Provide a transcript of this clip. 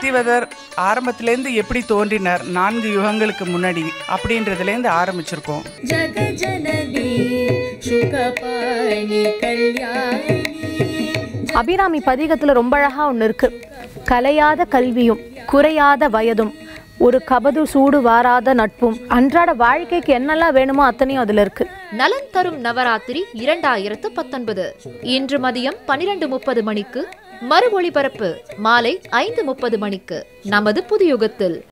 அத்திவதர் ஆரம்பத்திலேருந்து எப்படி தோன்றினார் நான்கு யுகங்களுக்கு முன்னாடி அப்படின்றதுலேருந்து ஆரம்பிச்சிருக்கோம் जगजननी शुकपाणि कल्याणि அபிராமி பதிகத்துல ரொம்ப அழகா ஒன்று இருக்கு கலையாத கல்வியும் குறையாத வயதும் ஒரு கபது சூடு வாராத நட்பும் அன்றாட வாழ்க்கைக்கு என்னெல்லாம் வேணுமோ அத்தனையும் அதுல இருக்கு நலன் தரும் நவராத்திரி இரண்டாயிரத்து பத்தொன்பது இன்று மதியம் பனிரெண்டு முப்பது மணிக்கு மறு ஒளிபரப்பு மாலை ஐந்து முப்பது மணிக்கு நமது புதியுகத்தில்